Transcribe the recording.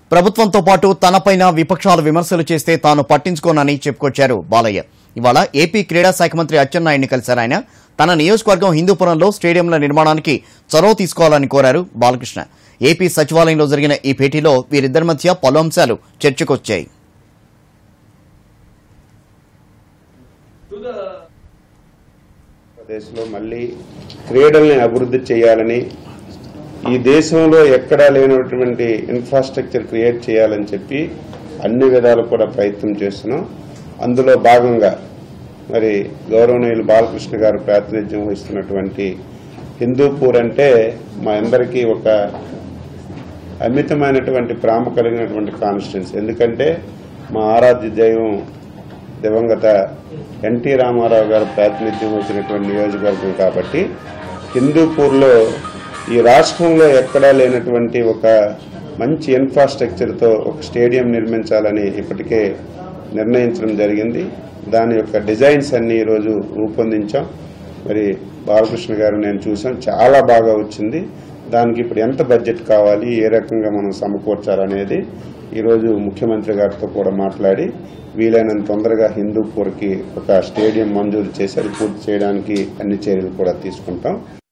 ప్రభుత్వంతో పాటు తనపైన విపక్షాలు విమర్శలు చేస్తే తాను పట్టించుకోనని చెప్పుకొచ్చారు బాలయ్య ఇవాళ ఏపీ క్రీడా శాఖ మంత్రి అచ్చెన్నాయుడిని కలిశారు ఆయన తన నియోజకవర్గం హిందూపురంలో స్టేడియంల నిర్మాణానికి చొరవ తీసుకోవాలని కోరారు బాలకృష్ణ ఏపీ సచివాలయంలో జరిగిన ఈ భేటీలో వీరిద్దరి మధ్య పలు అంశాలు చర్చకొచ్చాయి దేశంలో మళ్ళీ క్రీడల్ని అభివృద్ధి చేయాలని ఈ దేశంలో ఎక్కడా లేనటువంటి ఇన్ఫ్రాస్ట్రక్చర్ క్రియేట్ చేయాలని చెప్పి అన్ని విధాలు కూడా ప్రయత్నం చేస్తున్నాం అందులో భాగంగా మరి గౌరవనీయులు బాలకృష్ణ గారు ప్రాతినిధ్యం వహిస్తున్నటువంటి హిందూపూర్ అంటే మా అందరికీ ఒక అమితమైనటువంటి ప్రాముఖ్యం కలిగినటువంటి కాన్స్టిట్యున్సీ ఎందుకంటే మా ఆరాధ్య దైవం దివంగత ఎన్టీ రామారావు గారు ప్రాతినిధ్యం వచ్చినటువంటి నియోజకవర్గం కాబట్టి హిందూపూర్లో ఈ రాష్ట్రంలో ఎక్కడా లేనటువంటి ఒక మంచి ఇన్ఫ్రాస్ట్రక్చర్తో ఒక స్టేడియం నిర్మించాలని ఇప్పటికే నిర్ణయించడం జరిగింది దాని యొక్క డిజైన్స్ అన్ని ఈరోజు రూపొందించాం మరి బాలకృష్ణ గారు నేను చూసాం చాలా బాగా వచ్చింది దానికి ఇప్పుడు ఎంత బడ్జెట్ కావాలి ఏ రకంగా మనం సమకూర్చాలనేది ఈరోజు ముఖ్యమంత్రి గారితో కూడా మాట్లాడి వీలైనంత తొందరగా హిందూపూర్కి ఒక స్టేడియం మంజూరు చేసి అది పూర్తి చేయడానికి అన్ని చర్యలు కూడా తీసుకుంటాం